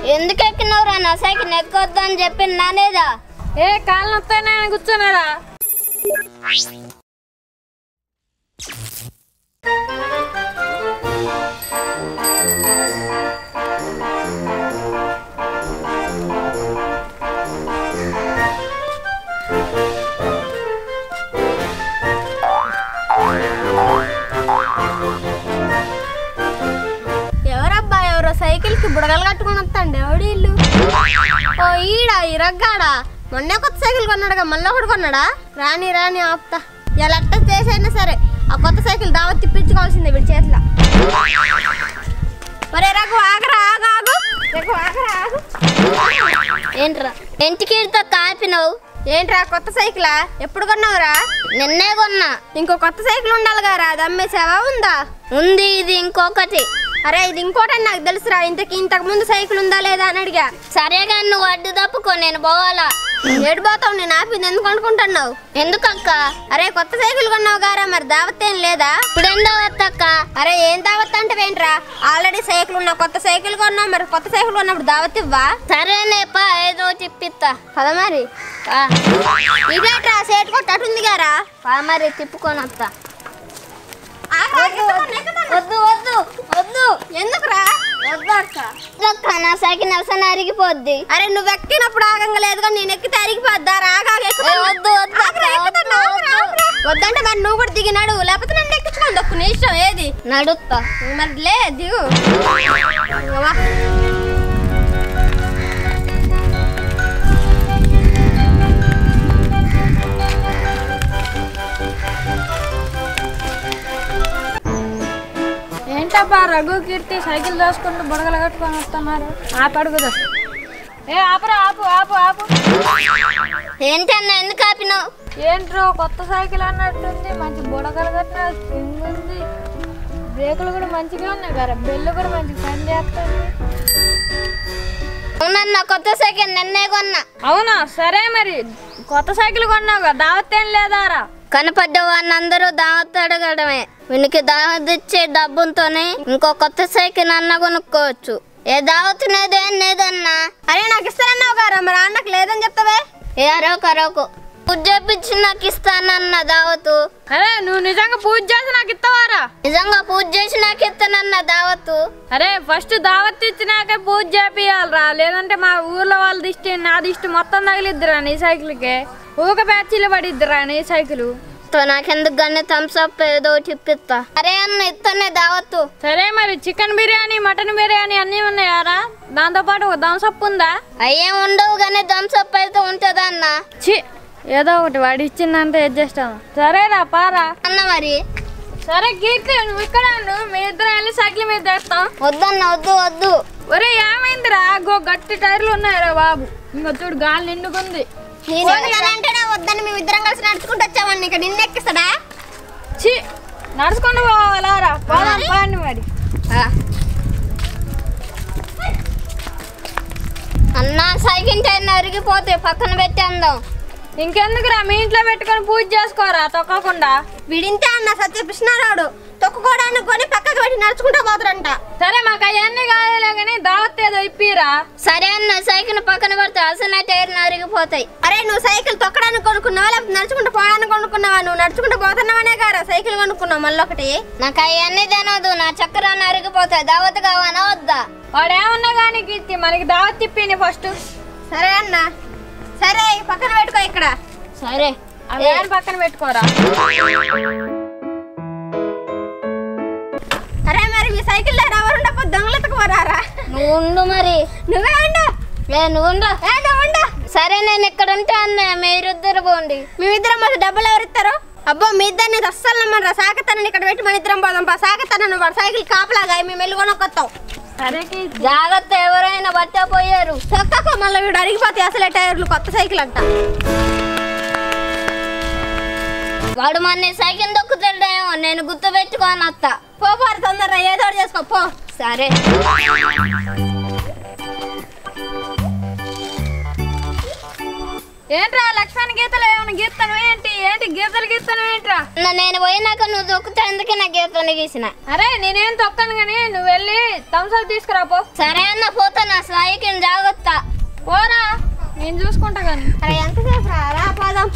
ఎందుకు ఎక్కినవురా నా సైకిల్ ఎక్కొద్దు అని చెప్పి నానేదా ఏ కాళ్ళు నొత్తానే కూర్చున్నారా ఎవరబ్బా ఎవరో సైకిల్ కి బుడగలు కట్టుకుని వస్తాండి ఎవడి ఇల్లు ఓ ఈడ ఇరగ్గాడా మొన్నే కొత్త సైకిల్ కొన్నాడుగా మళ్ళీ ఒకటి కొన్నాడా రాని రాని ఆపుతా ఇలా అట్ట చేసైనా సరే ఆ కొత్త సైకిల్ దావత్ తిప్పించుకోవాల్సిందే వీడి చేతిలో ఒరే రఘు ఆగరా ఆగు ఆగు రఘు ఆగరా ఆగు ఏంట్రా ఇంటికి కాపినవు ఏంట్రా కొత్త సైకిలా ఎప్పుడు కొన్నావురా నిన్నే కొన్నా ఇంకో కొత్త సైకిల్ ఉండాలి గారా అది అమ్మేసావా ఉందా ఉంది ఇది ఇంకొకటి అరే ఇది ఇంకోటి నాకు తెలుసురా ఇంతకి ఇంతకు ముందు సైకిల్ ఉందా లేదా అని అడిగా సరేగా నువ్వు అడ్డు తప్పుకో నేను పోవాలా ఏడిపోతావు నేను ఆపింది ఎందుకు అనుకుంటున్నావు ఎందుకక్క అరే కొత్త సైకిల్ కొన్నావు గారా మరి దావత్ ఏం లేదా ఇప్పుడు ఏం దావత్ అక్క అరే ఏం దావత్ అంటే ఏంట్రా ఆల్రెడీ సైకిల్ ఉన్నా కొత్త సైకిల్ కొన్నావు మరి కొత్త సైకిల్ కొన్నప్పుడు దావత్ ఇవ్వా సరేనేపా ఏదో తిప్పిస్తా పద మరి ఇదేట్రా సేట్ కొట్టటుంది గారా పా మరి తిప్పుకొని వస్తా వద్దు వద్దు వద్దు ఎందుకురా వద్దు అక్క నా సైకిల్ నిలసన అరిగిపోద్ది అరే నువ్వు ఎక్కినప్పుడు ఆగంగా లేదు కానీ నేను ఎక్కితే అరిగిపోద్దా రాగా వద్దు వద్దు వద్దంటే మరి నువ్వు కూడా దిగినాడు లేకపోతే నన్ను ఎక్కించుకోండి ఒక్క నిమిషం ఏది నడుస్తా మరి లే దిగు వా. ఏంటబ్బా రఘు కీర్తి సైకిల్ దోసుకుంటూ బుడగలు కట్టుకొని వస్తున్నారు ఆపడుగుదా ఏ ఆపరా ఆపు ఆపు ఆపు ఏంటన్నా ఎందుకు ఆపినావు ఏంట్రో కొత్త సైకిల్ అన్నట్టుంది మంచి బుడగలు కట్టిన స్ప్రింగ్ ఉంది బ్రేకులు కూడా మంచిగా ఉన్నాయి కదా బెల్లు కూడా మంచిగా పని చేస్తుంది అవునన్నా కొత్త సైకిల్ నిన్నే కొన్నా అవునా సరే మరి కొత్త సైకిల్ కొన్నావు కదా దావత్ ఏం లేదారా కనపడ్డ వాళ్ళందరూ దావత్ అడగడమే వీనికి దావత్ ఇచ్చే డబ్బుతోనే ఇంకో కొత్త సైకిల్ అన్న కొనుక్కోవచ్చు ఏ దావత్ లేదేం లేదన్నా అరే నాకు ఇస్తానన్నావు గారా మరి అన్నకు లేదని చెప్తావే ఏ అరొక అరొక పూజ చేపించి నాకు ఇస్తానన్న దావతు అరే నువ్వు నిజంగా పూజ చేసి నాకు ఇస్తావారా నిజంగా పూజ చేసి నాకు ఇస్తానన్న దావత్తు అరే ఫస్ట్ దావత్ ఇచ్చినాకే పూజ చేపియాలరా లేదంటే మా ఊర్లో వాళ్ళ దిష్టి నా దిష్టి మొత్తం తగిలిద్దిరా నీ సైకిల్కి ఊక బ్యాచీలు పడిద్దిరా నీ సైకిల్ తో నాకెందుకు గానే థమ్స్ అప్ ఏదో చెప్పిస్తా అరే అన్న ఇస్తానే దావత్తు సరే మరి చికెన్ బిర్యానీ మటన్ బిర్యానీ అన్నీ ఉన్నాయారా దాంతోపాటు ఒక థమ్స్అప్ ఉందా అయ్యేం ఉండవు కానీ థమ్స్ అప్ అయితే ఉంటుందా అన్న చి ఏదో ఒకటి వాడు ఇచ్చిందంటే అడ్జస్ట్ అవ్వం సరేరా పారా అన్న మరి సరే కీర్తి నువ్వు ఇక్కడ ఉండు. మీ ఇద్దరు వెళ్ళి సైకిల్ మీద తెస్తాం వద్దన్న వద్దు వద్దు ఒరే ఏమైందిరా గో గట్టి టైర్లు ఉన్నాయిరా బాబు ఇంకో చూడు గాలి నిండుకుంది అంటేనే వద్దని మేము ఇద్దరం కలిసి నడుచుకుంటూ వచ్చామని ఇక్కడ నిన్న ఎక్కిస్తాడా చి నడుచుకుంటూ పోవాలారా పోదాం పాండి మరి అన్న సైకిల్ టైర్ అరిగిపోతే పక్కన పెట్టి అందాం ఇంకెందుకురా మీ ఇంట్లో పెట్టుకొని పూజ చేసుకోరా తొక్కకుండా విడింతే అన్న సత్యకృష్ణారావుడు తొక్కుకోవడానికి కొని పక్కకు పెట్టి నడుచుకుంటూ పోతారంట సరే మాకు అవన్నీ కాదులే కానీ దావత్ ఏదో ఇప్పిరా సరే అన్న సైకిల్ పక్కన పెడితే అసలు టైర్ అరిగిపోతాయి అరే నువ్వు సైకిల్ తొక్కడానికి కొనుక్కున్నావా లేకపోతే నడుచుకుంటూ పోవడానికి కొనుక్కున్నావా నువ్వు నడుచుకుంటూ పోతున్నావనే గారా సైకిల్ కొనుక్కున్నావు మళ్ళీ ఒకటి నాకు అవన్నీ తినదు నా చక్రాన్ని అరిగిపోతాయి దావత్ కావాలా వద్దా వాడు ఏమన్నా కానీ కీర్తి మనకి దావత్ తిప్పింది ఫస్ట్ సరే అన్న సరే పక్కన పెట్టుకో ఇక్కడ సరే ఆ వ్యాన్ పక్కన పెట్టుకోరా అరే మరి మీ సైకిల్ దగ్గర ఎవరు ఉండకపోతే దొంగలెత్తకు పోరారా నువ్వు ఉండు మరి నువ్వే ఉండు ఏ నువ్వు ఉండు ఏ నువ్వు ఉండు సరే నేను ఇక్కడ ఉంటా అన్న మీరిద్దరు పోండి మేమిద్దరం మాకు డబ్బులు ఎవరు ఇస్తారు అబ్బో మీ ఇద్దరిని అస్సలు నమ్మరా సాకతనని ఇక్కడ పెట్టి మన ఇద్దరం పోదాం పా సాకతనను వాడు సైకిల్ కాపలాగా మేము వెళ్ళి కొనుక్కొస్తాం సరే కీర్తి జాగ్రత్త ఎవరైనా బట్ట పోయారు చక్కకు మళ్ళీ వీడు అరిగిపోతాయి అసలే టైర్లు కొత్త సైకిల్ అంట వాడు మన సైకిల్ దొక్కుతాడేమో నేను గుర్తు పెట్టుకోని వస్తా పో పారు తొందరగా ఏదో ఒకటి చేసుకో పో సరే ఏంట్రా లక్ష్మణ్ గీతలు ఏమైనా గీస్తాను ఏంటి ఏంటి గీతలు గీస్తాను ఏంట్రా నా నేను పోయినాక నువ్వు దొక్కుతా అందుకే నా గీతలు గీసిన అరే నేనేం తొక్కను కానీ నువ్వు వెళ్ళి థమ్స్అప్ తీసుకురా పో సరే అన్న పోతా నా సాయికి జాగ్రత్త పోరా నేను చూసుకుంటా కానీ అరే ఎంతసేపు రా రా పోదాం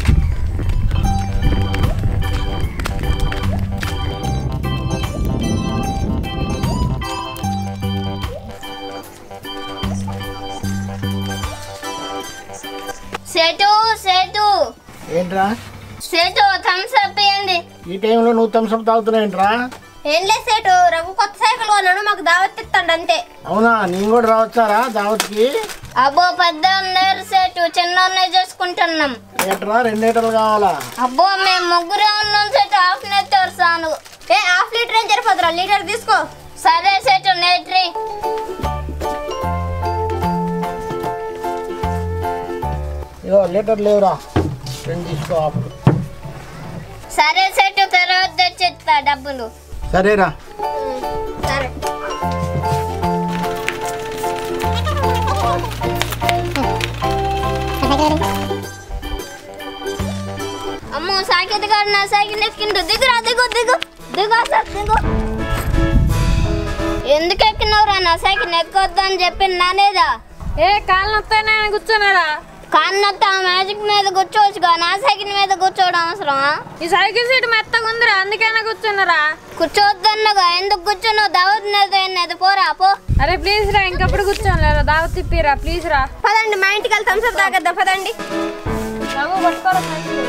సెటు సెటు ఏంట్రా సెటు థమ్స్ అప్ ఇవ్వండి ఈ టైంలో నువ్వు థమ్స్అప్ తాగుతున్నావు ఏంట్రా ఏం లేదు సెటు రఘు కొత్త సైకిల్ కొన్నాడు మాకు దావత్ ఇస్తాడు అంతే అవునా నేను కూడా రావచ్చారా దావత్కి అబ్బో పెద్ద ఉన్నారు సెటు చిన్న ఉన్నాయి చేసుకుంటున్నాం లీటరా రెండు లీటర్లు కావాలా అబ్బో మేము ముగ్గురే ఉన్నాం సెట్ హాఫ్ నెత్తారు సాను ఏ హాఫ్ లీటర్ ఏం సరిపోతురా లీటర్ తీసుకో సరే సెట్ నేట్రీ ఇగో లీటర్ లేవురా రెండు తీసుకో అప్పుడు సరే సెట్ తర్వాత తెచ్చిస్తా డబ్బులు సరేరా సరే అమ్మో సాకేత్ గారు నా సైకిల్ ఎక్కిండు దిగురా దిగు దిగు దిగు అసలు దిగు ఎందుకు ఎక్కినవురా నా సైకిల్ ఎక్కొద్దు అని చెప్పి నానేదా ఏ కాళ్ళు నొత్తానే కూర్చున్నారా కాన్నొత్త ఆ మ్యాజిక్ మీద కూర్చోవచ్చుగా నా సైకిల్ మీద కూర్చోవడం అవసరమా ఈ సైకిల్ సీట్ మెత్తగా ఉందిరా అందుకైనా కూర్చున్నారా కూర్చోవద్దన్నగా ఎందుకు కూర్చున్నావు దావత్ నేది పోరా పో అరే ప్లీజ్ రా ఇంకప్పుడు కూర్చోలేరా దావత్ తిప్పిరా ప్లీజ్ రా పదండి మా ఇంటికి వెళ్తాం సార్ తాగద్దా పదండి రఘు పట్టుకోరా సైకిల్.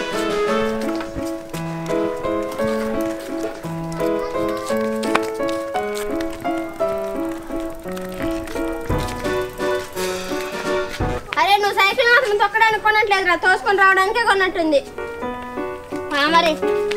అరే నువ్వు సైకిల్ మాత్రం తొక్కడానికి కొనట్లేదురా తోసుకొని రావడానికే కొన్నట్టుంది ఆ, మరి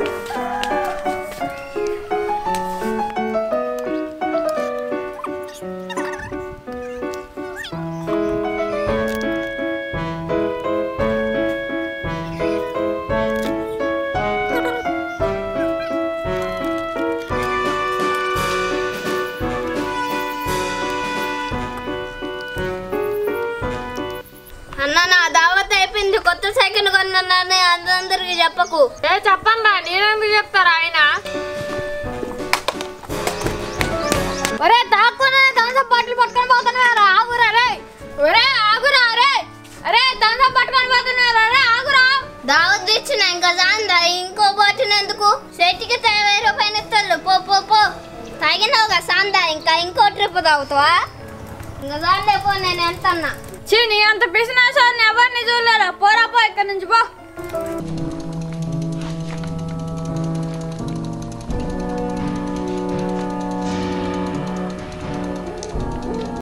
అన్న నా దావత్ అయిపోయింది కొత్త సైకిల్ కొన్నానని అందరికి చెప్పకు ఏ చెప్పండి రా నేనెందుకు చెప్తారా ఆయన ఒరే తాక్కునే థమ్స్అప్ బాటిల్ పట్టుకొని పోతున్నారా ఆగురా రే ఒరే ఆగురా రే అరే థమ్స్అప్ పట్టుకొని పోతున్నారా రే ఆగురా దావత్ ఇచ్చిన ఇంకా చాందా ఇంకో బాటిల్ ఎందుకు సెట్కి వెయ్యి రూపాయలు ఇస్తారు పో పో పో తాగినావుగా సాందా ఇంకా ఇంకో ట్రిప్ తాగుతావా ఇంకా చాలే పో నేను వెళ్తున్నా చీ నీ అంత పిసినాసాన్ని ఎవరిని చూడలేరా పోరా పో ఇక్కడి నుంచి పో